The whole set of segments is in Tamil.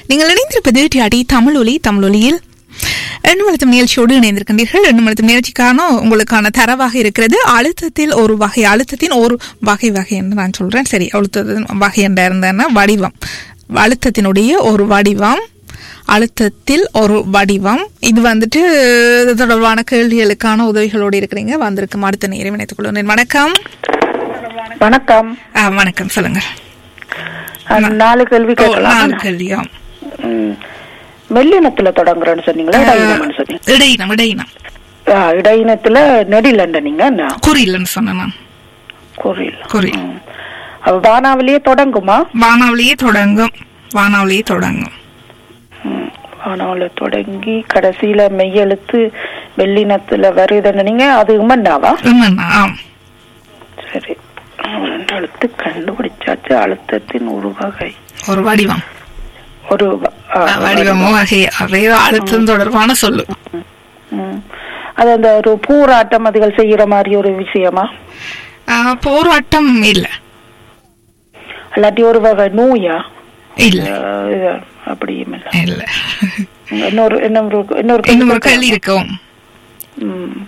நீங்கள் இணைந்திருப்பது டிஆடி தமிழ் ஒலி தமிழ் ஒலியில் எண்ணுமழுத்தும் நிகழ்ச்சியோடு இணைந்திருக்கின்றீர்கள் எண்ணுமழுத்தும் நிகழ்ச்சிக்கான உங்களுக்கான தரவாக இருக்கிறது அழுத்தத்தில் ஒரு வகை அழுத்தத்தின் ஒரு வகை வகை என்று நான் சொல்றேன் சரி அழுத்தத்தின் வகை என்ற இருந்தேன்னா வடிவம் அழுத்தத்தினுடைய ஒரு வடிவம் அழுத்தத்தில் ஒரு வடிவம் இது வந்துட்டு இது தொடர்பான கேள்விகளுக்கான உதவிகளோடு இருக்கிறீங்க வந்திருக்கும் அடுத்த நேரம் இணைத்துக் கொள்கிறேன் வணக்கம் வணக்கம் ஆ, வணக்கம் சொல்லுங்க அஹ், நாலு கேள்வி ஓ, நாலு கேட்கலாம் கேள்வியாம் ம். மெல்லினத்துல தொடங்குறேன்னு சொன்னீங்களா இடையினம்னு சொன்னீங்க இடையினம் இடையினம் ஆ, இடையினத்துல நெடிலண்ட நீங்க என்ன குறியில்னு சொன்னேன் நான் குறில் குறி ம். அப்ப வானாவிலேயே தொடங்குமா வானாவளியே தொடங்கும் வானாவளியே தொடங்கும் ம். வானாவில தொடங்கி கடைசியில மெய்யெழுத்து வெள்ளினத்துல வருதுன்னு நீங்க அது உமன்னாவா என்னண்ணா ஆம் சரி ரெண்டு எழுத்து கண்டுபிடிச்சாச்சு அழுத்தத்தின் ஒரு வகை ஒரு வடிவம் ஒரு வ- ஆ, வடிவமோ வகை அதே அழுத்தம் தொடர்பான சொல்லு ம். அது அந்த ஒரு பூராட்டம் அதுகள் செய்யற மாதிரி ஒரு விஷயமா ஆ, போராட்டம் இல்ல இல்லாட்டி ஒரு வகை நோயா இல்ல அஹ் இது அப்படியும் இல்ல இல்ல இன்னொரு இன்னொரு இன்னொரு இன்னும் ஒரு கேள்வி இருக்கும் ம்.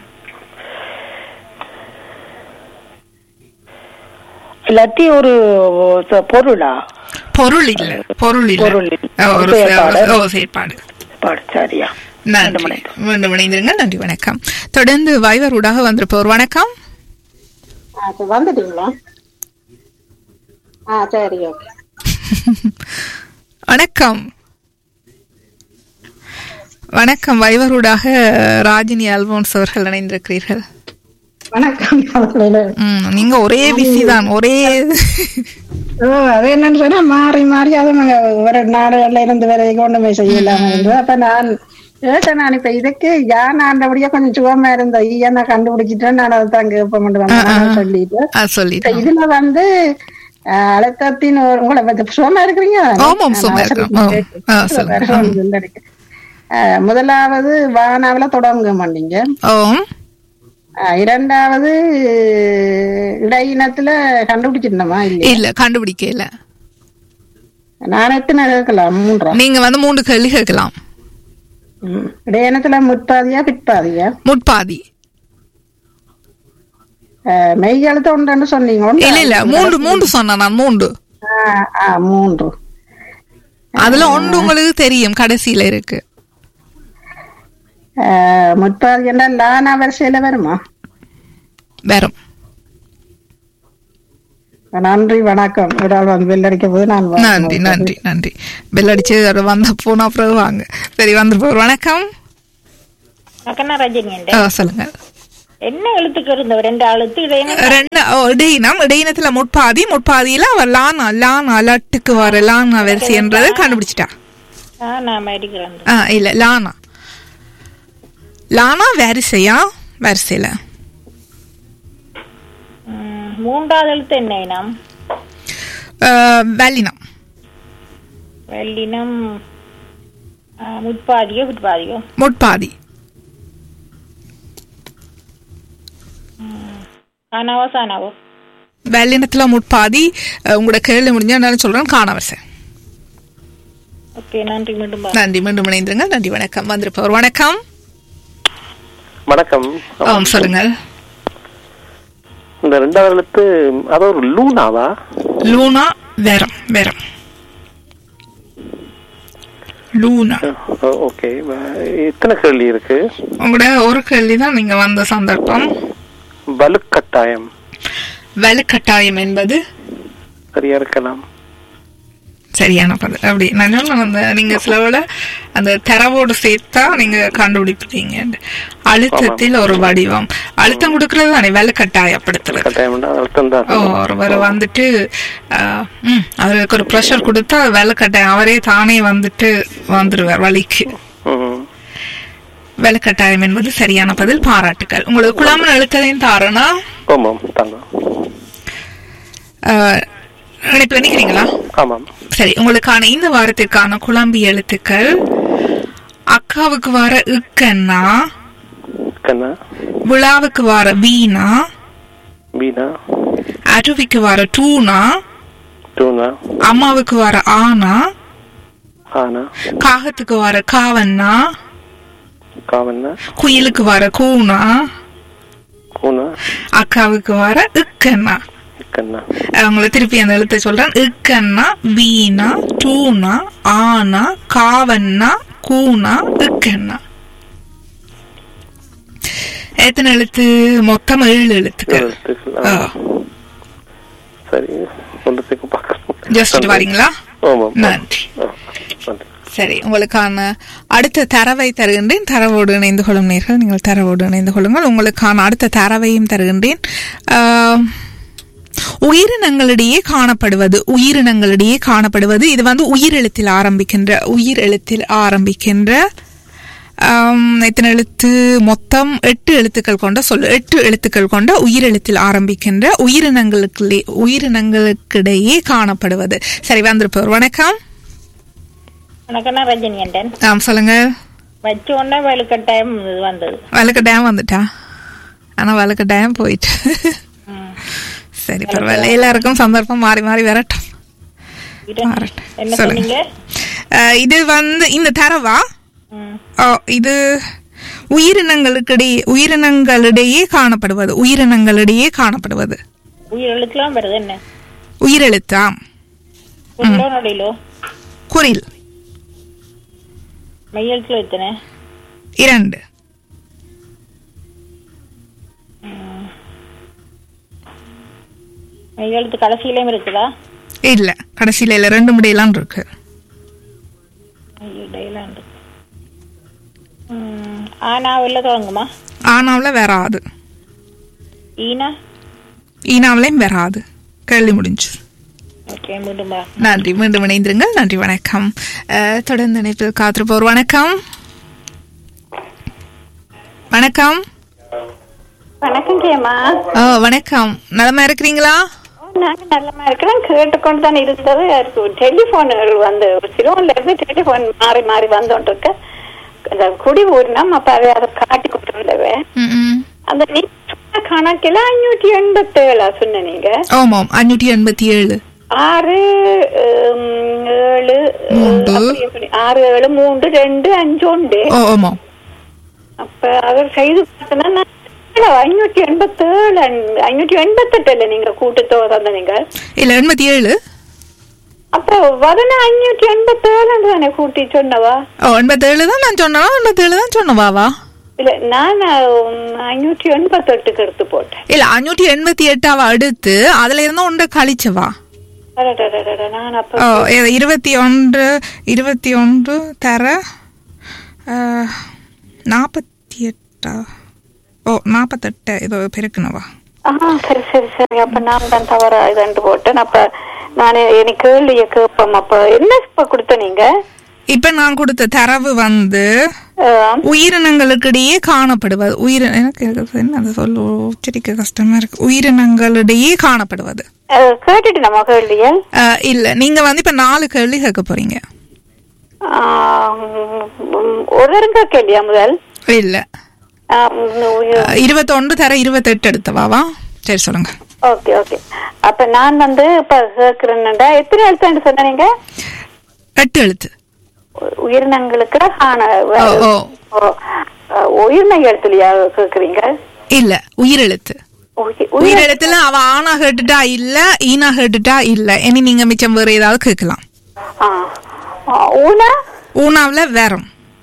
இல்லாட்டி ஒரு ச- பொருளா பொருள் இல்ல பொருள் இல்ல பொருள் இல்ல. ஆ, ஒரு செயற்பாடு. ஓ செயற்பாடு பாடு சரியா ரெண்டு நன்றி மணி. மீண்டும் இணைந்திருங்க நன்றி வணக்கம் தொடர்ந்து வைவர் ஊடாக வந்திருப்பவர் வணக்கம் ஆ, சரி, வந்துட்டீங்களா ஆ சரி ஓகே வணக்கம் வணக்கம் வைவரூடாக ராஜினி அல்போன்ஸ் அவர்கள் இணைந்திருக்கிறீர்கள் வணக்கம் அவர்களே. ம், நீங்க ஒரே பிஸி தான் ஒரே ஓ அது என்னன்னு சொன்னா மாறி மாறி அது நாங்க ஒரு நாடுகள்ல இருந்து வரை கொண்டுமே செய்யலாம் என்று அப்ப நான் கேட்டேன் நான் இப்ப இதுக்கு யான் ஆண்டபடியா கொஞ்சம் சுகமா இருந்த ஈயா நான் கண்டுபிடிச்சிட்டேன் நான் அதை தான் கேட்பேன் வந்தேன் சொல்லிட்டு ஆ, இப்ப சொல்லிட்டோம் இதுல வந்து அஹ், அழுத்தத்தின் ஒரு உங்களை பத்தி சுகமா இருக்கிறீங்க ஆமாம், சும்மா இருக்கிறோம். ஆ, ஆ, சொல்லுங்க. அஹ், முதலாவது வானாவில தொடங்க மாட்டீங்க ஓம் அஹ், இரண்டாவது இடையினத்துல கண்டுபிடிச்சிருந்தோமா இல்லையா இல்ல கண்டுபிடிக்கல நான் எத்தனை கேட்கலாம் மூன்றா நீங்க வந்து மூன்று கேள்வி கேட்கலாம் ம். இடையினத்துல முற்பாதியா பிற்பாதியா முட்பாதி அஹ், மெய் எழுத்து ஒன்றுன்னு சொன்னீங்க ஒன்றா? இல்ல இல்ல மூன்று மூன்று சொன்னேன் நான் மூன்று ஆ, ஆ, மூன்று அதுல ஒன்று உங்களுக்கு தெரியும் கடைசியில இருக்கு அஹ், முற்பாதி என்றால் லானா வரிசையில வருமா வரும் நன்றி வணக்கம் ஒரு ஆள் வந்து வெள்ளடிக்க போது நான் வா- நன்றி நன்றி நன்றி பெல் அடிச்சு அது வந்த போன அப்புறம் வாங்க சரி வந்துருப்போம் வணக்கம் அக்கண்ணா ரஜினி என்ற ஆ, சொல்லுங்க என்ன எழுத்துக்கு இருந்தவர் ரெண்டு எழுத்து இடையின ரெண்டு ஓ, இடையினம் இடையினத்துல முட்பாதி முட்பாதியில அவ லானா லானா லட்டுக்கு வர லானா வரிசைன்றதை கண்டுபிடிச்சிட்டா நான் அடிக்கிறேன் ஆ இல்ல லானா லானா வரிசையா வரிசையில ம், மூன்றாவது எழுத்து என்ன இனம் ஆ, வல்லினம் வெள்ளினம் ஆ, முற்பாதியோ பிற்பாதியோ முட்பாதி ஆனாவோ சானாவோ வல்லினத்துல முட்பாதி அஹ், உங்களோட கேள்வி முடிஞ்சா என்ன சொல்றேன் காணவரிசை ஓகே நன்றி மீண்டும் பா நன்றி மீண்டும் இணைந்திருங்க நன்றி வணக்கம் வந்திருப்பவர் வணக்கம் வணக்கம் ஆம் சொல்லுங்கள் இந்த ரெண்டாவது எழுத்து அது ஒரு லூனாவா லூனா வேரம் வேரம் லூனா ஓ, ஓகே எத்தனை கேள்வி இருக்கு உங்களோட ஒரு கேள்வி தான் நீங்க வந்த சந்தர்ப்பம் வலுக்கட்டாயம் வலுக்கட்டாயம் என்பது சரியா இருக்கலாம் சரியான பதில் அப்படி நான் சொன்னேன், அந்த நீங்க சிலவுல அந்த தரவோடு சேர்த்தா நீங்க கண்டுபிடிப்பீங்க அழுத்தத்தில் ஒரு வடிவம் அழுத்தம் கொடுக்கறது தானே வலுக்கட்டாயப்படுத்துறது கட்டாயம் அர்த்தம் தான் ஓ, ஒருவர் வந்துட்டு ஆஹ், ம், அவருக்கு ஒரு ப்ரெஷர் கொடுத்தா வேலை கட்டாயம் அவரே தானே வந்துட்டு வந்துருவார் வழிக்கு ம். வேலை கட்டாயம் என்பது சரியான பதில் பாராட்டுக்கள் உங்களுக்கு குழாமல் எழுத்ததையும் தாரனா ஆமாம் தாங்க நினைப்பு நினைக்கிறீங்களா ஆமாம் சரி உங்களுக்கான இந்த வாரத்திற்கான குழம்பி எழுத்துக்கள் அக்காவுக்கு வர இக்கன்னா கண்ணா விழாவுக்கு வர வீணா பீனா அருவிக்கு வர டூனா டூனா அம்மாவுக்கு வர ஆனா ஆனா காகத்துக்கு வர காவன்னா காவன்னா குயிலுக்கு வர கூனா கூனா அக்காவுக்கு வர இக்கண்ணா கண்ணா அவங்கள திருப்பி அந்த எழுத்தை சொல்றேன் இக்கண்ணா வீணா டூனா ஆனா காவன்னா கூனா இக்கண்ணா எத்தனை எழுத்து மொத்தம் ஏழு எழுத்துக்கள் எழுத்துக்கள். ஆ. ஆ. சரி சொல்றதுக்கு பார்க்கணும் யோசிச்சுட்டு வரீங்களா ஆமாம் நன்றி ஆ, நன்றி சரி உங்களுக்கான அடுத்த தரவை தருகின்றேன் தரவோடு இணைந்து கொள்ளும் நேர்கள் நீங்கள் தரவோடு இணைந்து கொள்ளுங்கள் உங்களுக்கான அடுத்த தரவையும் தருகின்றேன் ஆம், உயிரினங்களிடையே காணப்படுவது உயிரினங்களிடையே காணப்படுவது இது வந்து உயிரெழுத்தில் ஆரம்பிக்கின்ற உயிர் எழுத்தில் ஆரம்பிக்கின்ற ஆம், எத்தனை எழுத்து மொத்தம் எட்டு எழுத்துக்கள் கொண்ட சொல்லு எட்டு எழுத்துக்கள் கொண்ட உயிரெழுத்தில் ஆரம்பிக்கின்ற உயிரினங்களுக்கு உயிரினங்களுக்கிடையே காணப்படுவது சரி வந்திருப்பவர் வணக்கம் வணக்கம் நான் ரஜினி அண்டன் ஆம் சொல்லுங்க வச்ச உடனே வெளுக்கட்டாயம் இது வந்தது வழக்கு டேம் வந்துட்டா ஆனா வழக்கு டேம் போயிட்டு ம். சரி பரவாயில்ல எல்லாருக்கும் சந்தர்ப்பம் மாறி மாறி வரட்டும் இரு. மாறட்டும். என்ன சொல்லுங்க. சொன்னீங்க அஹ், இது வந்து இந்த தரவா ம். ஓ, இது உயிரினங்களுக்கிடையே உயிரினங்களிடையே காணப்படுவது உயிரினங்களிடையே காணப்படுவது உயிர் எழுத்துலாம் வருது என்ன உயிரெழுத்தாம் உள்ளோ நொடியிலோ குறில் மையெழுத்துல எத்தனை இரண்டு மையெழுத்து கடைசியிலையும் இருக்குதா இல்ல கடைசியில இல்ல ரெண்டு முடியெல்லாம் இருக்கு இடையில இருக்கு ம். ஆனா வெளில தொடங்குமா ஆனாவில் வராது ஈனா ஈனாவிலையும் வராது கேள்வி முடிஞ்சு ஓகே மீண்டும் வா. நன்றி மீண்டும் இணைந்திருங்கள் நன்றி வணக்கம் அஹ், தொடர்ந்து இணைப்பில் காத்திருப்போர் வணக்கம் வணக்கம் வணக்கம் ஜெயமா ஓ வணக்கம் நலமா இருக்கிறீங்களா நாங்க நல்லமா இருக்கிறோம் கேட்டுக்கொண்டு தான் இருந்தது அதுக்கு டெலிபோன்கள் வந்து சிலோன்ல இருந்து டெலிபோன் மாறி மாறி வந்துட்டு இருக்கு அந்த குடி ஊரினம் அப்ப அதை அதை காட்டி கொடுத்துருந்தவ ம், ம். அந்த நீ சொன்ன கணக்கில் அஞ்சூற்றி எண்பத்தி ஏழா சொன்ன நீங்க ஆமாம் அஞ்சூற்றி எண்பத்தி ஏழு ஆறு ஹம், ஏழு மூன்று. அப்படி எப்படி? ஆறு ஏழு மூன்று ரெண்டு அஞ்சு உண்டு ஓ ஆமாம் அப்ப அவர் செய்து பார்த்தனா ஐநூற்றி எண்பத்தி ஏழு ஐநூற்றி எண்பத்தெட்டு இல்ல நீங்க கூட்டுத்தொகை தந்த நீங்க இல்ல எண்பத்தி ஏழு அப்ப வதன அஞ்சூற்றி எண்பத்தி ஏழு தானே கூட்டி சொன்னவா ஓ எண்பத்தேழு தான் நான் சொன்னா எண்பத்தேழு தான் சொன்னவாவா இல்ல நான் அஞ்சூற்றி எண்பத்தெட்டுக்கு எடுத்து போட்டேன் இல்ல அஞ்சூற்றி எண்பத்தி எட்டாவா அடுத்து அதுல இருந்து ஒன்றை கழிச்சவா அடடடடட, நான் ஓ அப்ப இது இருபத்தி ஒன்று இருபத்தி ஒன்று தர அஹ், நாற்பத்தி எட்டா ஓ நாற்பத்தெட்டு இதோ பெருக்கணவா ஆஹா சரி சரி சரி அப்ப நான் தான் தவறா இதண்டு போட்டேன் அப்ப நான் எனக்கு கேள்விய கேட்போம் அப்ப என்ன இப்ப கொடுத்த நீங்க இப்ப நான் கொடுத்த தரவு வந்து ஆம், உயிரினங்களுக்கிடையே காணப்படுவது உயிர் எனக்கு இது என்ன அதை சொல்ல உச்சரிக்க கஷ்டமா இருக்கு உயிரினங்களிடையே காணப்படுவது அஹ், கேட்டுட்டு நம்ம கேள்வியல் அஹ், இல்ல நீங்க வந்து இப்ப நாலு கேள்வி கேட்க போறீங்க ஆம், ஒரு இருங்க கேள்வியா முதல் இல்ல ஆம், உ- அஹ், இருபத்தொன்று தர இருபத்தெட்டு எடுத்தவாவா சரி சொல்லுங்க ஓகே ஓகே அப்ப நான் வந்து இப்ப கேக்குறேன்டா எத்தனை எழுத்துன்னு சொன்ன நீங்க எட்டு எழுத்து உ- உயிரினங்களுக்கு ஆன ஓ ஓ ஓ, அஹ், உயிரின எழுத்துலயா கேக்குறீங்க இல்ல உயிரெழுத்து உயி- உயிர் உயிரெழுத்துல அவ ஆனா கேட்டுட்டா இல்ல ஈனா கேட்டுட்டா இல்ல இனி நீங்க மிச்சம் வேற ஏதாவது கேட்கலாம் ஆ. ஆ, ஊனா ஊனாவுல வேறம்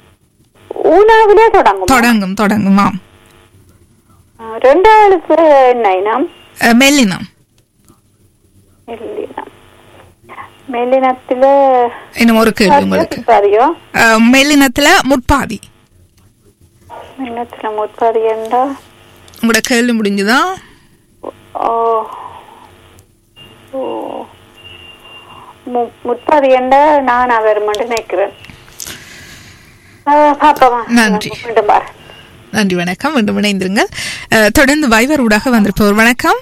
ஊனாவிலே தொடங்கும் தொடங்கும் தொடங்குமாம் ரெண்டாவது எழுத்து என்ன இனம் அஹ், மெல்லினம் மெல்லினம் மெல்லினத்துல இன்னும் ஒரு கேள்வி உங்களுக்கு முற்பாதியோ அஹ், மெல்லினத்துல முட்பாதி மெல்லினத்துல முற்பாதி என்றா உங்களோட கேள்வி முடிஞ்சுதா ஓ ஓ மு- முற்பாதி என்றா நான் அவர் மட்டும் நினைக்கிறேன் ஆ, பாப்போமா நன்றி. மீண்டும் பாரு நன்றி வணக்கம் மீண்டும் இணைந்திருங்கள் அஹ், தொடர்ந்து வைவர் ஊடாக வந்திருப்பவர் வணக்கம்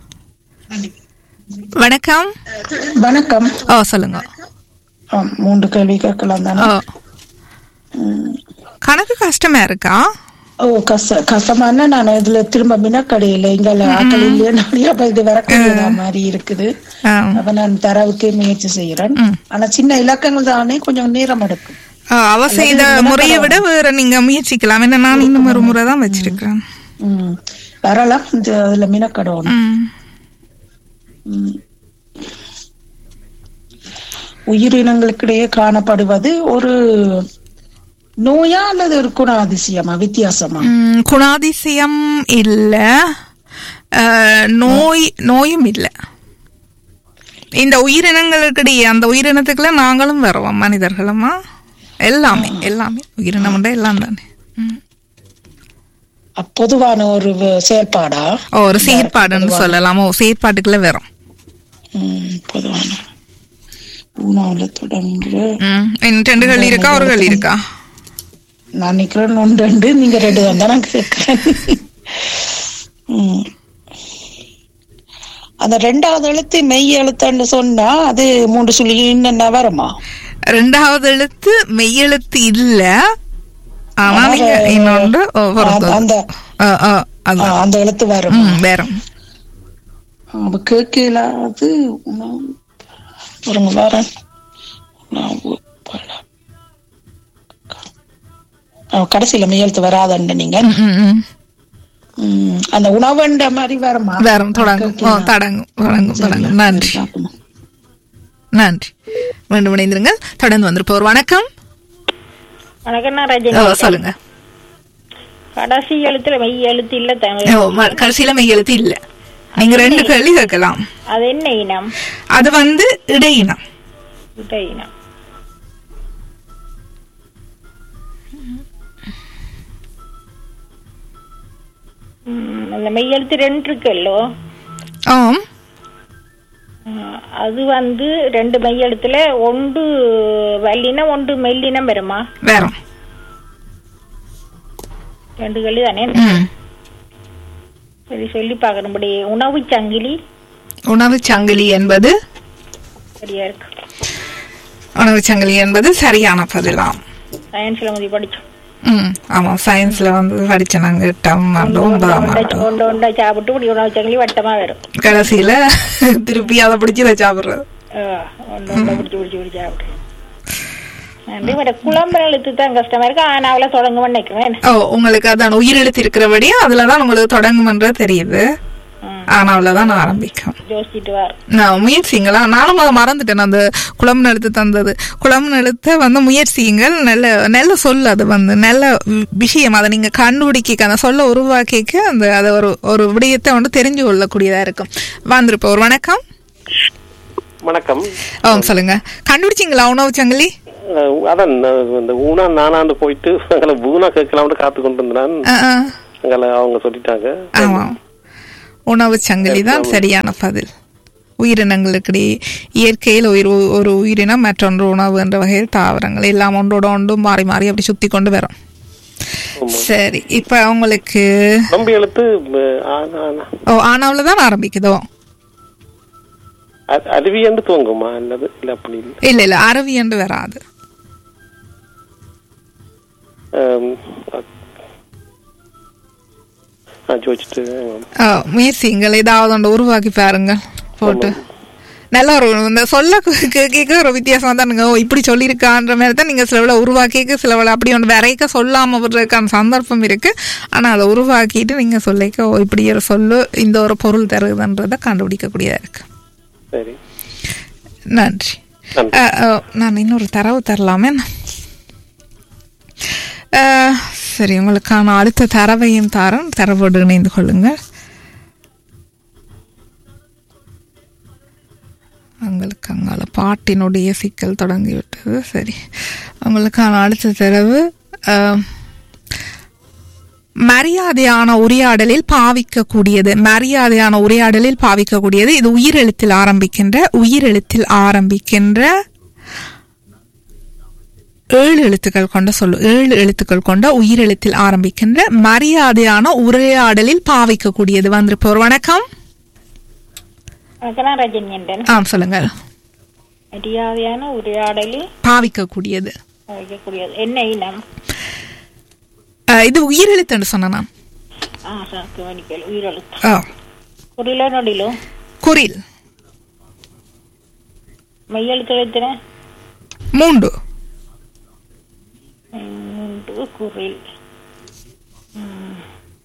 வணக்கம் வணக்கம் ஓ சொல்லுங்க ஆம், மூன்று கேள்வி கேட்கலாம் தானே ஓ கணக்கு கஷ்டமா இருக்கா ஓ கச கசமான நான் இதுல திரும்ப மினக்கடையில இங்க ஆக்கள் இல்லையா அப்ப இது வரக்கூடிய மாதிரி இருக்குது ஆ. அப்ப நான் தரவுக்கே முயற்சி செய்யறேன் ம். ஆனா சின்ன இலக்கங்கள் தானே கொஞ்சம் நேரம் எடுக்கும் ஆ, அவ செய்த முறையை விட வேற நீங்க முயற்சிக்கலாம் என்ன நான் இன்னும் ஒரு முறை தான் வச்சிருக்கேன் ம். வரலாம் இந்த அதுல மினக்கடணும் ம். ம். உயிரினங்களுக்கிடையே காணப்படுவது ஒரு நோயா அல்லது ஒரு குணாதிசயமா வித்தியாசமா ம், குணாதிசயம் இல்ல ஆ, நோய் நோயும் இல்ல இந்த உயிரினங்களுக்கிடையே அந்த உயிரினத்துக்குள்ள நாங்களும் வருவோம் மனிதர்களுமா எல்லாமே எல்லாமே உயிரினம் எல்லாம் தானே ம். அ- பொதுவான ஒரு வ- செயற்பாடா ஓ, ஒரு செயற்பாடுன்னு சொல்லலாம் ஓ செயற்பாட்டுக்குள்ள வரும் ம், பொதுவான உணவுல தொடங்குற ம். இன்னும் ரெண்டு களி இருக்கா ஒரு களி இருக்கா நான் நிக்கிறேன் ஒன்று ரெண்டு நீங்க ரெண்டு தான் நான் கேட்கிறேன் ம். அந்த ரெண்டாவது எழுத்து மெய் எழுத்துன்னு சொன்னா அது மூன்று சொல்லி என்னென்ன வருமா ரெண்டாவது எழுத்து மெய்யெழுத்து இல்ல ஆனா ஆனா, நீங்க இன்னொன்று ஓ, பொறுத்து. அந்த ஆ, ஆ, ஆ, அது அந்த எழுத்து வரும் ம், வேற அப்ப கேட்கல அது உணவு பாருங்க வரேன் உணவு பழம். ஆ, கடைசியில மெய் எழுத்து வராதண்டு நீங்க ம், ம், ம். ம், அந்த உணவுன்ற மாதிரி வருமா வேற தொடங்கும் ஓ, தொடங்கும் தொடங்கும் தொடங்கும் நன்றி பார்ப்போம். நன்றி மீண்டும் இணைந்திருங்கள் தொடர்ந்து வந்திருப்போர் வணக்கம் வணக்கம் நான் ஓ, ரஜினி சொல்லுங்க கடைசி எழுத்துல மெய் எழுத்து இல்ல ஓ, தமிழ் ம- கடைசியில மெய்யெழுத்து இல்ல நீங்க ரெண்டு கேள்வி கேட்கலாம் அது என்ன இனம் அது வந்து இடையினம் விட்ட இனம் ம், அந்த மெய் எழுத்து ரெண்டு இருக்குல்லோ ஆம் ம், அது வந்து ரெண்டு மெய் எழுத்துல ஒன்று வல்லினம் ஒன்று மெல்லினம் வருமா வேற ரெண்டு கல்லி தானே ம். சரி சொல்லி பார்க்கணும்படி உணவு சங்கிலி உணவு சங்கிலி என்பது சரியா இருக்கு உணவு சங்கிலி என்பது சரியான பதிலாம் சயின்ஸ்ல முதி படிச்சோம் ம் ஆமா சயின்ஸ்ல வந்து படிச்ச நாங்க எட்டாம் ஆண்டு ஒன்பதாம் ஆண்டு ஒன்று ஒன்றா சாப்பிட்டு இப்படி உணவு சங்கிலி வட்டமா வரும் கடைசியில திருப்பி அதை பிடிச்சி இதை சாப்பிடுறது ஆஹ், ஒன்று ஒன்றா பிடிச்சி பிடிச்சி பிடிச்சி சாப்பிட்டு நன்றி வர குழம்பு எழுத்து தான் கஷ்டமா இருக்கு ஆனாவில தொடங்குவேன் நினைக்கிறேன் ஓ உங்களுக்கு அதான் உயிரெழுத்து இருக்கிறபடி அதுலதான் உங்களுக்கு தொடங்குமன்றது தெரியுது ம். ஆனாவில தான் ஆரம்பிக்கும் யோசிச்சுட்டு வார் நான் முயற்சிங்களா நானும் அதை மறந்துட்டேன் அந்த குளம் எழுத்து தந்தது குளம் எழுத்த வந்து முயற்சியுங்கள் நல்ல நல்ல சொல் அது வந்து நல்ல வி- விஷயம் அதை நீங்க கண்டுபிடிக்க அந்த சொல்ல உருவாக்கிக்க அந்த அதை ஒரு ஒரு விடயத்தை வந்து தெரிஞ்சு கொள்ளக்கூடியதா இருக்கும் வந்திருப்போம் ஒரு வணக்கம் வணக்கம் ஓ சொல்லுங்க கண்டுபிடிச்சிங்களா உணவு சங்கிலி அஹ், அதான் நான் இந்த ஊனா நானாண்டு போயிட்டு எங்களை ஊனா கேட்கலாம்னு காத்து கொண்டு இருந்தேன் ஆ, ஆ. எங்களை அவங்க சொல்லிட்டாங்க ஆமா உணவு சங்கிலி தான் சரியான பதில் உயிரினங்களுக்கிடையே இயற்கையில் உயிர் ஒரு உயிரினம் மற்றொன்று உணவு என்ற வகையில் தாவரங்கள் எல்லாம் ஒன்றோட ஒன்று மாறி மாறி அப்படி சுத்தி கொண்டு வரும் சரி இப்ப உங்களுக்கு நம்பி எழுத்து அஹ், ஆனா, ஆனா. ஓ ஆனாவில் தான் ஆரம்பிக்குதோ அ- அருவியண்டு துவங்குமா அல்லது இல்ல அப்படி இல்லை இல்ல இல்ல அரவி என்று வராது அஹ், ஆ ஜோதிச்சுட்டு ஆ, முயற்சிங்கள் ஏதாவது ஒன்று உருவாக்கி பாருங்க போட்டு நல்ல ஒரு இந்த சொல்ல கே- கேட்க ஒரு வித்தியாசமா தானுங்க ஓ இப்படி சொல்லியிருக்கான்ற மாதிரி தான் நீங்க சிலவளை உருவாக்கிக்க சிலவளை அப்படி ஒன்று வரைக்க சொல்லாம விடுறதுக்கான சந்தர்ப்பம் இருக்கு ஆனா அதை உருவாக்கிட்டு நீங்க சொல்லிக்க ஓ இப்படி ஒரு சொல்லு இந்த ஒரு பொருள் தருதுன்றதை கண்டுபிடிக்கக்கூடியதா இருக்கு சரி நன்றி நன்றி. ஆ, ஆ, நான் இன்னொரு தரவு தரலாமே ஆ, சரி உங்களுக்கான அடுத்த தரவையும் தரேன் தரவோடு இணைந்து கொள்ளுங்கள் உங்களுக்கு அங்கால பாட்டினுடைய சிக்கல் தொடங்கிவிட்டது சரி உங்களுக்கான அடுத்த தரவு ஆ, மரியாதையான உரையாடலில் பாவிக்கக்கூடியது மரியாதையான உரையாடலில் பாவிக்கக்கூடியது இது உயிரெழுத்தில் ஆரம்பிக்கின்ற உயிரெழுத்தில் ஆரம்பிக்கின்ற ஏழு எழுத்துக்கள் கொண்ட சொல்லு ஏழு எழுத்துக்கள் கொண்ட உயிரெழுத்தில் ஆரம்பிக்கின்ற மரியாதையான உரையாடலில் பாவிக்கக்கூடியது வந்திருப்போர் வணக்கம் வணக்கம் நான் ரஜினி என்றேன் ஆம் சொல்லுங்கள் மரியாதையான உரையாடலில் பாவிக்கக்கூடியது வைக்கக்கூடியது என்ன இனம் அஹ், இது உயிரெழுத்துன்னு சொன்னேன் நான் ஆ சார் கவனிக்கல உயிரெழுத்து ஆ, குறிலோ நொடிலோ குரில் மெய்யெழுத்து எழுத்துன மூன்று மூன்று குறில் ம்.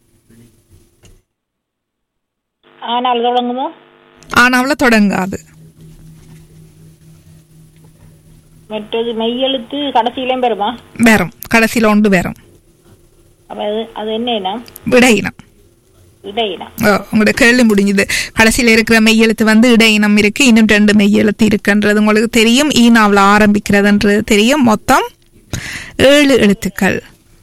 ஆனால் தொடங்குமோ ஆனாவுல தொடங்காது மற்றது மெய்யெழுத்து கடைசியிலையும் பெறுமா வேறும் கடைசியில ஒன்று வேறும் அப்ப அது அது என்ன இனம் இடையினம் இடையினம் ஓ, உங்களோட கேள்வி முடிஞ்சது கடைசியில இருக்கிற மெய்யெழுத்து வந்து இடையினம் இருக்கு இன்னும் ரெண்டு மெய்யெழுத்து இருக்குன்றது உங்களுக்கு தெரியும் ஈனாவில் ஆரம்பிக்கிறதுன்றது தெரியும் மொத்தம் ஏழு எழுத்துக்கள்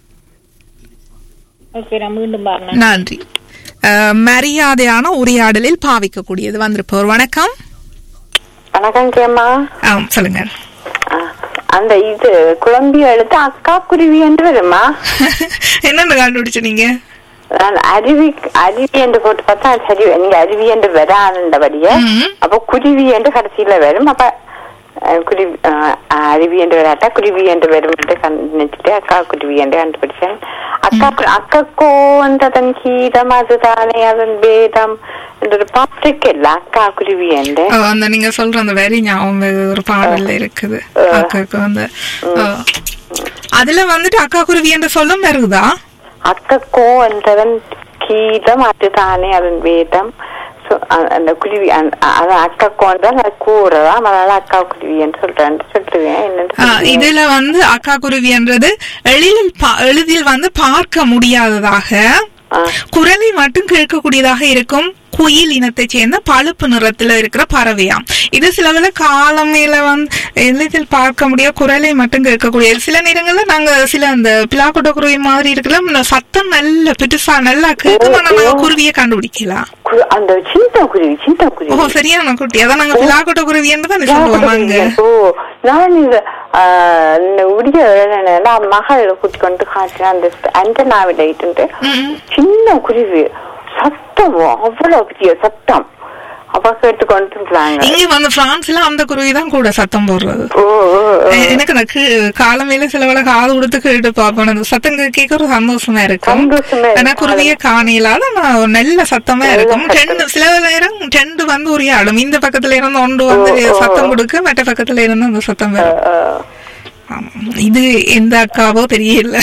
ஓகே நான் மீண்டும் பாருங்க நன்றி அஹ், மரியாதையான உரையாடலில் பாவிக்கக்கூடியது வந்திருப்போர் வணக்கம் வணக்கம் கேம்மா ஆம் சொல்லுங்க ஆ, அந்த இது குழம்பிய எழுத்து அக்கா குருவி என்று வருமா என்னென்ன கண்டுபிடிச்ச நீங்க நான் அருவி அருவி என்று போட்டு பார்த்தா அது சரி நீங்க அருவி என்று வராண்டபடியே ம். அப்ப குருவி என்று கடைசியில வரும் அப்ப அஹ், குருவி அஹ், அருவி என்று வராட்டா குருவி என்று வரும் என்று நினைச்சிட்டு அக்கா குருவி என்று கண்டுபிடிச்சேன் அக்கா கு- அக்கக்கோ என்றதன் கீதம் அதுதானே அதன் வேதம் என்ற ஒரு பாட்டு இருக்குல்ல அக்கா குருவி என்று ஓ, அந்த நீங்க சொல்ற அந்த வெறி ஞாபகம் வருது, ஒரு பாடல்ல இருக்குது அக்காக்கு வந்து ஓ. அதுல வந்துட்டு அக்கா குருவி என்று சொல்லும் வருகுதா அக்கக்கோ என்றதன் கீதம் அதுதானே அதன் வேதம் So, அ- அந்த குருவி அந்த- அ- அது அக்கக்கோ என்றால் அது கூறதான் அதனால அக்கா குருவி என்று சொல்றேன் சொல்லுவேன் என்னன்னு ஆ, சொல்லுவேன். இதுல வந்து அக்கா குருவி என்றது எளிதில் பா- எளிதில் வந்து பார்க்க முடியாததாக ஆ. குரலை மட்டும் கேட்கக்கூடியதாக இருக்கும் குயில் இனத்தை சேர்ந்த பழுப்பு நிறத்துல இருக்கிற பறவையாம் இது சிலதுல காலமையில வந்து எளிதில் பார்க்க முடிய குரலை மட்டும் கேட்கக்கூடிய சில நேரங்கள்ல நாங்க சில அந்த பிளாக்கோட்ட குருவி மாதிரி இருக்கிற சத்தம் நல்ல பெருசா நல்லா கேட்கும் ஆனா நாங்க குருவியை கண்டுபிடிக்கலாம் கு- அந்த சின்ன குருவி சின்ன ஓ குருவி சரியான குட்டி அதான் நாங்க பிளாக்கோட்ட குருவி என்று தான் சொல்லுவோம் அங்க ஓ நான் இந்த ஆ, இந்த உடைய வேலைன்னா மகள் கூட்டி கொண்டு காட்டினேன் அந்த அண்டனாவில இட்டு ம். சின்ன குருவி சத்தம் அவ்வளவு பெரிய சத்தம் அப்ப கேட்டுக்கொண்டு இருக்கிறாங்க இங்க வந்து பிரான்ஸ்ல அந்த குருவி தான் கூட சத்தம் போடுறது ஓ ஓ, ஓ. எ- எனக்கு அந்த கீ- காலமையில சில வேளை காது கொடுத்து கேட்டு பார்ப்பேன் அந்த சத்தம் கே- கேட்க ஒரு சந்தோஷமா இருக்கும் சந்தோஷமா ஆனா இருக்கும். குருவிய காணையிலாத நான் ஒரு நல்ல சத்தமா இருக்கும் ரெண்டு சில நேரம் ரெண்டு வந்து உரையாடும் இந்த பக்கத்துல இருந்து ஒன்று வந்து சத்தம் கொடுக்க மற்ற பக்கத்துல இருந்து அந்த சத்தம் வரும் ஆ. ஆமா. இது எந்த அக்காவோ தெரியல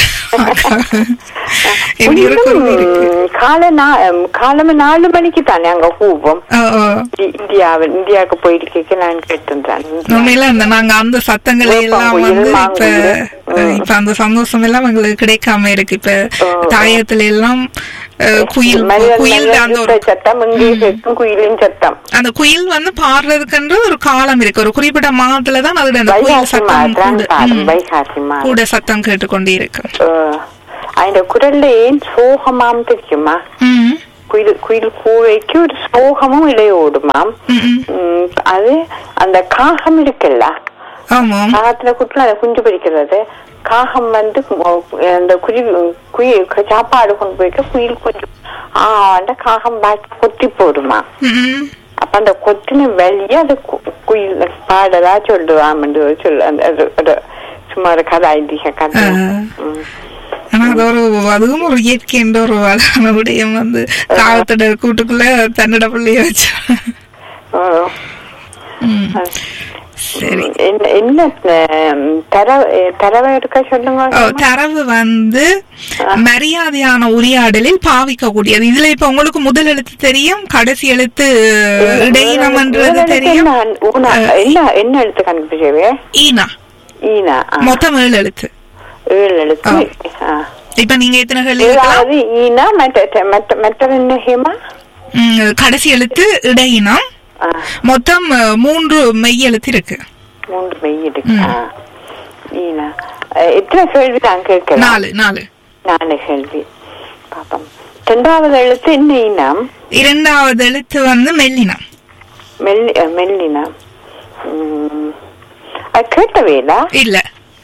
எப்படி ஒரு குருவி இருக்கு ம், காலை நா- ம், காலமே நாலு மணிக்கு தானே அங்க கூவோம் ஓ, ஓ. இந்தியாவில் இந்தியாவுக்கு போயிட்டு கேட்க நான் கேட்டிருந்தேன் உண்மையில அந்த நாங்க அந்த சத்தங்களை எல்லாம் வேப்பங்குயில், வந்து இப்ப மாங்குயில். அஹ், இப்ப அந்த சந்தோஷம் எல்லாம் எங்களுக்கு கிடைக்காம இருக்கு இப்ப தாயத்துல எல்லாம் அஹ், குயில் மனிதன் குயில் மனிதன் அந்த ஒரு சுத்த சத்தம் இங்கே கேட்கும் குயிலின் சத்தம் அந்த குயில் வந்து பாடுறதுக்குன்ற ஒரு காலம் இருக்கு ஒரு குறிப்பிட்ட மாதத்துல தான் அதோட அந்த குயில் வைகாசி சத்தம் மாதம் கூட பாடும் ம், வைகாசி மாதம் கூட சத்தம் கேட்டுக்கொண்டே இருக்கு அந்த குரல்ல ஏன் சோகமாம் தெரியுமா ம், குயில் குயில் கூவைக்கு ஒரு சோகமும் இடையோடுமாம் ம், ம். ம், அது அந்த காகம் இருக்குல்ல ஆமாம் காகத்துல குட்டில அதை குஞ்சு பிடிக்கிறது காகம் வந்து மொ- அந்த குருவி குயில் சாப்பாடு கொண்டு போயிட்டு குயில் கொஞ்சம் ஆண்ட காகம் பாக்கி கொத்தி போடுமா ம், ம். அப்ப அந்த கொத்தின வெளியே அது கு- குயில் பாடலா சொல்லுவாமண்டு சொல்லு அந்த அது- அது சும்மா ஒரு கதை ஐதீக கதை ஆ. ம். ஆனா அது ஒரு அதுவும் ஒரு இயற்கை என்ற ஒரு அழகான விடயம் வந்து காகத்தோட கூட்டுக்குள்ள தன்னோட பிள்ளைய வச்சு ஓ. ம். சரி என்ன என்ன அஹ், தர தரவை இருக்க சொல்லுங்க ஓ, தரவு வந்து மரியாதையான உரையாடலில் பாவிக்கக்கூடியது இதுல இப்ப உங்களுக்கு முதல் எழுத்து தெரியும் கடைசி எழுத்து இடையினம்ன்றது முதல் எழுத்து தெரியும் என்ன? ஊனா? என்ன என்ன எழுத்து கண்டுபிடிச்சவே ஈனா ஈனா ஆ. மொத்தம் ஏழு எழுத்து ஏழு எழுத்து ஆ. இப்ப நீங்க எத்தனை கேள்வி இருக்கலாம் ஏழாவது ஈனா மற்ற மற்ற மற்ற என்ன ஹேமா ம், கடைசி எழுத்து இடையினம் ஆ, மொத்தம் அஹ், மூன்று மெய் எழுத்து இருக்கு மூன்று மெய் இருக்கு ஆ. ஈனா அஹ், எத்தனை கேள்வி தான் கேட்கலாம் நாலு நாலு நாலு கேள்வி பாப்போம் ரெண்டாவது எழுத்து என்ன ஈனம் இரண்டாவது எழுத்து வந்து மெல்லினம் மெல்லி அஹ், மெல்லினம் ம். அது கேட்டவேலா இல்ல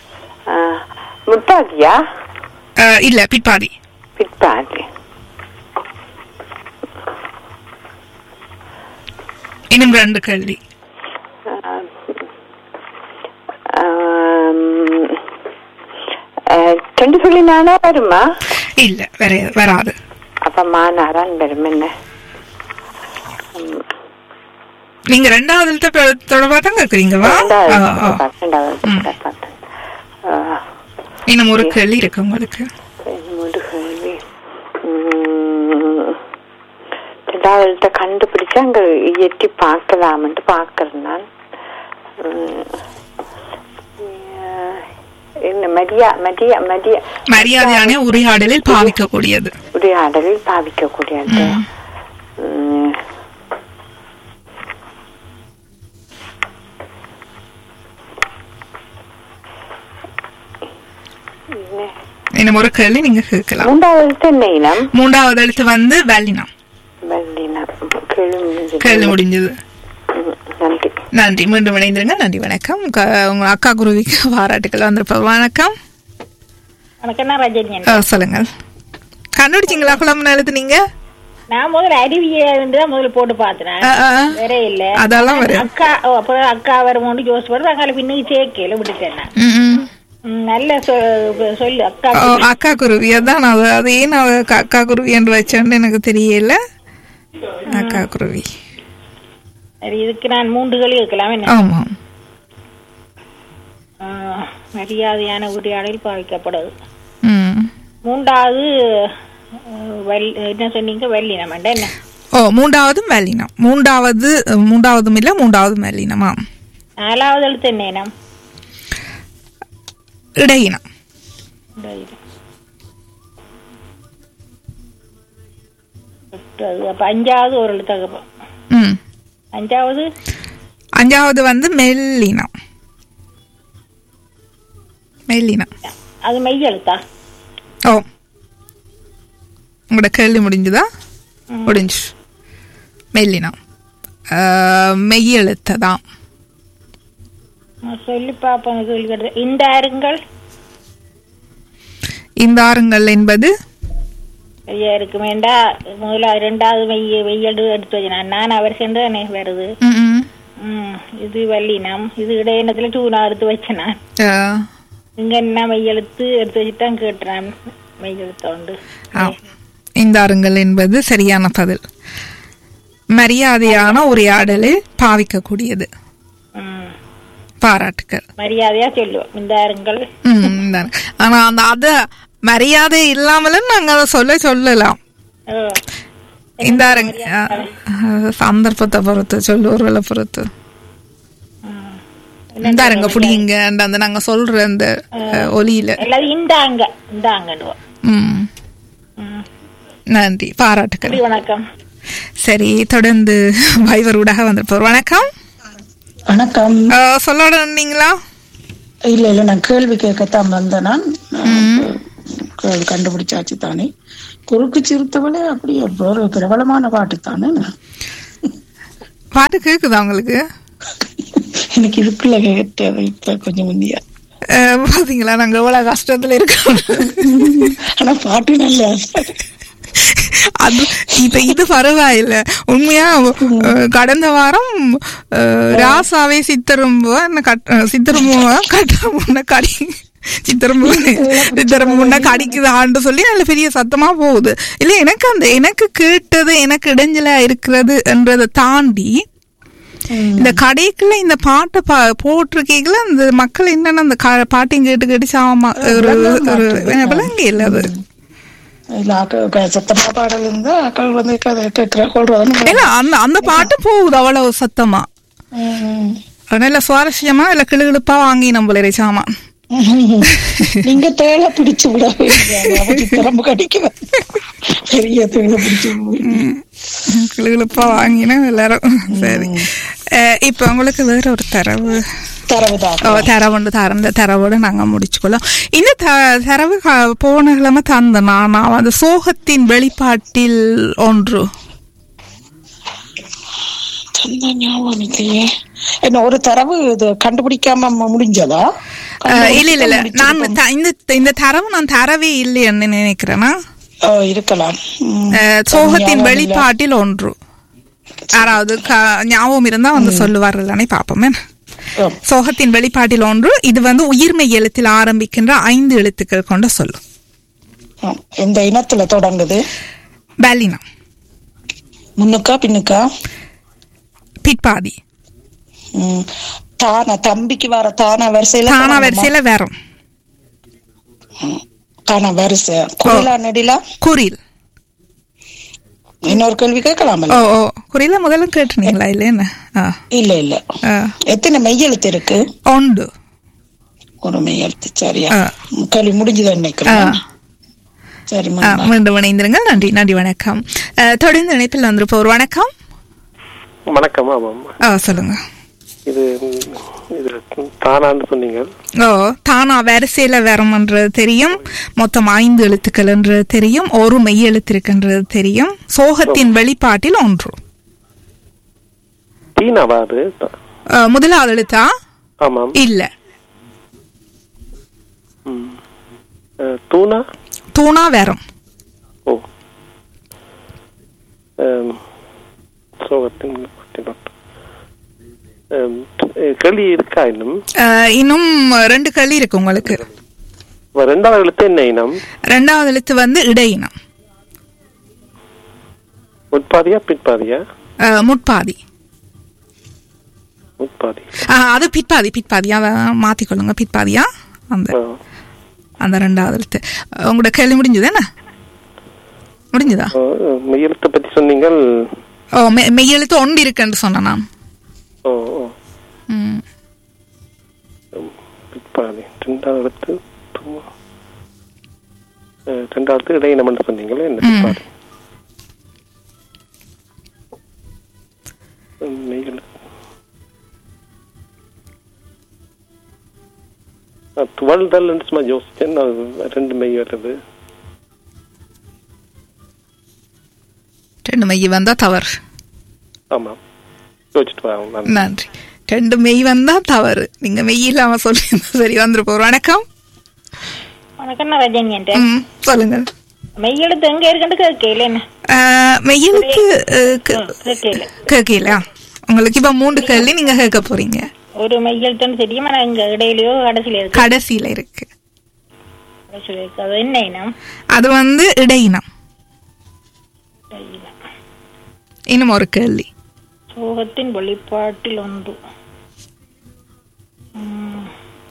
முட்டாதியா அஹ், இல்ல பிற்பாதி பிற்பாதி இன்னும் ரெண்டு கேள்வி ஆம், அஹ், ரெண்டு சொல்லினானா வருமா இல்ல வேற வராது அப்ப மானாரான் வரும் என்ன நீங்க ரெண்டாவது எழுத்த தொ- தொடர்பா தான் கேக்குறீங்களா ரெண்டாவது ஆ, ஆ. பார்த்தேன், ரெண்டாவது பார்த்தேன் ஆ, இன்னும் ஒரு கேள்வி இருக்கு உங்களுக்கு இன்னொரு கேள்வி. உம், ரெண்டாவது கண்டுபிடிச்சு அங்க எட்டி பார்க்கலாம்னு பாக்குறேன் நான் உம், அஹ், என்ன மரியா மரியா மரியா மரியாதையான உரையாடலில் பாவிக்கக்கூடியது உரையாடலில் பாவிக்கக்கூடியது உம், என்ன? இன்னும் ஒரு கேள்வி நீங்க கேட்கலாம் மூன்றாவது என்ன இனம் மூன்றாவது எழுத்து வந்து வேலினம் வெள்ளினம் கேள்வி முடிஞ்சது. கேள்வி முடிஞ்சது உம், நன்றி நன்றி மீண்டும் இணைந்திருங்க நன்றி வணக்கம் க- உங்க அக்கா குருவிக்கு பாராட்டுக்கள் வந்திருப்ப வணக்கம் உனக்கு என்ன ரஜினி ஆ, சொல்லுங்கள் கண்டுபிடிச்சிங்களா குழம்பு எழுத்து நீங்க நான் முதல்ல அறிவியை தான் முதல்ல போட்டு பார்த்தேன் ஆ, ஆ. வேற இல்ல அதெல்லாம் வரும் அக்கா ஓ, அப்புறம் அக்கா வருமோன்னு யோசிச்சு போட்டு அங்கால பின்னுக்கு சேர்க்கையில விட்டுட்டேன் நான். ம், ம். ம், நல்ல சொ- சொல்லு அக்கா ஓ, அக்கா குருவி அதான் நான் அது- அது ஏன் நான் அக்கா- அக்கா குருவி என்று வச்சேன்னு எனக்கு தெரியல அக்கா குருவி சரி, இதுக்கு நான் மூன்று களி இருக்கலாம் என்ன ஆமாம் ஆ, மரியாதையான உரையாடல் பாவிக்கப்படுது ம் மூன்றாவது அஹ், வெள்- என்ன சொன்னீங்க வெள்ளினம் என்ன ஓ மூன்றாவதும் வேலினம் மூன்றாவது மூன்றாவதும் இல்ல மூன்றாவதும் வேலினமா நாலாவது எழுத்து என்ன இனம் இடையினம் எட்டாவது. அப்ப அஞ்சாவது ஒரு எழுத்து ம் அஞ்சாவது அஞ்சாவது வந்து மெல்லினம் மெல்லினம் அது மெய் எழுத்தா ஓ உங்களோட கேள்வி முடிஞ்சுதா முடிஞ்சு மெல்லினம் அஹ், மெய் எழுத்து தான் நான் சொல்லி பாப்பேன் கேள்வி கேட்டது இந்த அருங்கள் இந்த ஆறுங்கள் என்பது சரியா இருக்கு வேண்டா முதல்ல ரெண்டாவது வெய்ய வெய்யடு எடுத்து வச்சேன் நான் அவர் சென்று தானே வருது ம், ம். ம் இது வள்ளினம் இது இடையினத்துல டூனா எடுத்து வச்சேன் நான் அஹ், இங்க என்ன மெய்யெழுத்து எடுத்து வச்சுட்டு தான் கேட்டுறேன் மெய்யெழுத்த உண்டு ஆ. இந்த ஆறுங்கள் என்பது சரியான பதில் மரியாதையான உரையாடலில் பாவிக்கக்கூடியது ம் பாராட்டுக்கள் மரியாதையா சொல்லுவோம் இந்த அருங்கள் ம், இந்தாங்க. ஆனா அந்த அத மரியாதை இல்லாமலும் நாங்க அதை சொல்ல சொல்லலாம் ஓ, இந்த அருங்க அஹ், சந்தர்ப்பத்தை பொறுத்து சொல்லுவர்களை பொறுத்து இந்த அருங்க புடிங்க அந்த நாங்க சொல்ற அந்த அஹ், ஒலியில எல்லாரும் இந்தாங்க இந்தாங்கன்னுவோம் ம் ம் நன்றி பாராட்டுக்கள் நன்றி, வணக்கம் சரி தொடர்ந்து வைவர் ஊடாக வந்திருப்போம் வணக்கம் வணக்கம் அஹ், சொல்ல வந்தீங்களா இல்ல இல்ல நான் கேள்வி கேட்கத்தான் வந்தேன் நான் கேள்வி கண்டுபிடிச்சாச்சு தானே குறுக்கு சிறுத்தவளே அப்படியே ஒரு பிரபலமான பாட்டு தானே பாட்டு கேக்குதா உங்களுக்கு எனக்கு இதுக்குள்ள கேட்டது இப்ப கொஞ்சம் முந்தியா அஹ், பாத்தீங்களா நாங்க எவ்வளவு கஷ்டத்துல இருக்கோம் ஆனா பாட்டு நல்லா அது இப்ப இது பரவாயில்ல உண்மையா அஹ், கடந்த வாரம் அஹ், ராசாவே சித்தரும்பு என்ன கட் சித்தரும்புவா கட்ட முன்ன கடி சித்தரும்பு சித்தரும்பு முன்ன கடிக்குதான்னு சொல்லி நல்ல பெரிய சத்தமா போகுது இல்ல எனக்கு அந்த எனக்கு கேட்டது எனக்கு இடைஞ்சலா இருக்கிறது என்றதை தாண்டி இந்த கடைக்குள்ள இந்த பாட்டை பா போட்டிருக்கீங்களா அந்த மக்கள் என்னன்னா அந்த கா- பாட்டையும் கேட்டு கேட்டு சாமா ஒரு ஒரு விளங்க இல்ல அது இல்ல ஆக்கள் க- சத்தமா பாடல் இருந்தா ஆக்கள் வந்து கதை கேட்கிற கொள்றதுன்னு ஏன்னா அந்த அந்த பாட்டு போகுது அவ்வளவு சத்தமா ம். நல்ல சுவாரஸ்யமா இல்ல கிளுகிழுப்பா வாங்கி நம்மள சாமான் நீங்க தேலை பிடிச்சு விட திறம்பு கடிக்க பெரிய தேலை பிடிச்சு விடுவீங்க. கிளுகிழுப்பா வாங்கினா எல்லாரும் சரி அஹ் இப்ப உங்களுக்கு வேற ஒரு தரவு தரவுதான் ஓ, தரவு ஒன்று தரந்த தரவோட நாங்க முடிச்சுக்கொள்ளோம் இந்த த- தரவு க- போன கிழமை தந்த நான் நான் அந்த சோகத்தின் வெளிப்பாட்டில் ஒன்று சொந்த ஞாபகம் இல்லையே என்ன ஒரு தரவு இது கண்டுபிடிக்காம மு- முடிஞ்சதா அஹ் இல்ல இல்ல இல்ல நான் த- இந்த இந்த தரவு நான் தரவே இல்லைன்னு நினைக்கிறேன்னா ஓ, இருக்கலாம் ம். அஹ், சோகத்தின் ஞாபகம் இல்ல. வெளிப்பாட்டில் ஒன்று யாராவது க- ஞாபகம் இருந்தா வந்து சொல்லுவார்கள்னே பாப்போமே ஆம். சோகத்தின் வெளிப்பாட்டில் ஒன்று இது வந்து உயிர்மை எழுத்தில் ஆரம்பிக்கின்ற ஐந்து எழுத்துக்கள் கொண்ட சொல்லு ஆம். எந்த இனத்துல தொடங்குது பலினம் முன்னுக்கா பின்னுக்கா பிற்பாதி ம். தானா தம்பிக்கு வர தானா வரிசையில தானா தொடங்குமா? வரிசையில வரும் தானா வரிசை குரிலா நெடிலா குறில் இன்னொரு கேள்வி கேட்கலாமல்ல ஓ ஓ குறியில முதல்ல கேட்டுனீங்களா இல்ல என்ன ஆ, இல்ல இல்ல ஆ. எத்தனை மெய்யெழுத்து இருக்கு உண்டு ஒரு மெய்யெழுத்து சரியா ஆ. கேள்வி முடிஞ்சுதான் நினைக்கிறேன் ஆ. சரி ஆ, மீண்டும் இணைந்திருங்கள் நன்றி நன்றி வணக்கம் ஆ, தொடர்ந்து இணைப்பில் வந்திருப்போர் வணக்கம் வணக்கம் ஆமாம் ஆ, சொல்லுங்க இது இது தானான்னு சொன்னீங்க ஓ தானா வரிசையில வரம்ன்றது தெரியும் மொத்தம் ஐந்து எழுத்துக்கள் என்றது தெரியும் ஒரு மெய் எழுத்து இருக்குன்றது தெரியும் சோகத்தின் வெளிப்பாட்டில் ஒன்று தீனாவா அது ஆ, முதலாவது எழுத்தா ஆமாம் இல்ல ம். அஹ், தூணா தூணா வரும் ஓ அம், சோகத்தின் வெளிப்பாட்டில் அம், அஹ், கேள்வி இருக்கா இன்னும் ஆ, இன்னும் ரெண்டு கேள்வி இருக்கு உங்களுக்கு இப்ப ரெண்டாவது எழுத்து என்ன இனம் ரெண்டாவது எழுத்து வந்து இடையினம் முற்பாதியா பிற்பாதியா ஆ, முட்பாதி முற்பாதி ஆ, அது பிற்பாதி பிற்பாதி அதை மாத்திக்கொள்ளுங்க பிற்பாதியா அந்த ஆ. அந்த ரெண்டாவது எழுத்து உங்களோட கேள்வி முடிஞ்சது என்ன முடிஞ்சதா அஹ், மெய்யெழுத்தை பத்தி சொன்னீங்கள் ஓ மெ- மெய்யெழுத்து ஒன்று இருக்குன்னு சொன்னேன் நான் ஓ ஓ ம். பிற்பாதி ரெண்டாவது எழுத்து தூ- அஹ், ரெண்டாவது இடையினம்னு சொன்னீங்களே என்ன ம். பிற்பாதி ம், மெய்யெழுத்து நான் துவழ்தல் சும்மா யோசிச்சேன் அது ரெண்டு மெய் வருது ரெண்டு மெய் வந்தா தவறு ஆமாம் யோசிச்சுட்டு வரேன் நான் நன்றி ரெண்டு மெய் வந்தா தவறு நீங்க மெய் இல்லாம சொல்லி சரி வந்துருப்போம் வணக்கம் வணக்கம் நான் ரஜினி என்ற ம், சொல்லுங்க மெய்யெழுத்து எங்க இருக்குன்னு கேட்கல என்ன ஆ, மெய்யெழுத்து அ, க- கேட்கல கேட்கலையா உங்களுக்கு இப்ப மூன்று கேள்வி நீங்க கேட்க போறீங்க ஒரு மெய்யெழுத்துன்னு தெரியும் ஆனா இங்க இடையிலயோ கடைசியில இருக்கு கடைசியில இருக்கு கடைசியில இருக்கு அது என்ன இனம் அது வந்து இடையினம் இன்னும் ஒரு கேள்வி சோகத்தின் வெளிப்பாட்டில் ஒன்று உம்.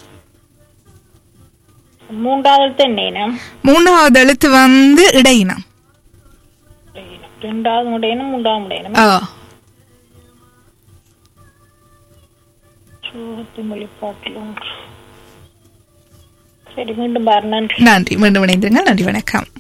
மூன்றாவது எழுத்து என்ன இனம் மூணாவது எழுத்து வந்து இடையினம் ரெண்டாவது உடையனும் மூன்றாவது உடையனும் ஆ, சோகத்தின் வெளிப்பாட்டில் ஒன்று சரி மீண்டும் பாரு நன்றி நன்றி மீண்டும் இணைந்திருங்க நன்றி வணக்கம்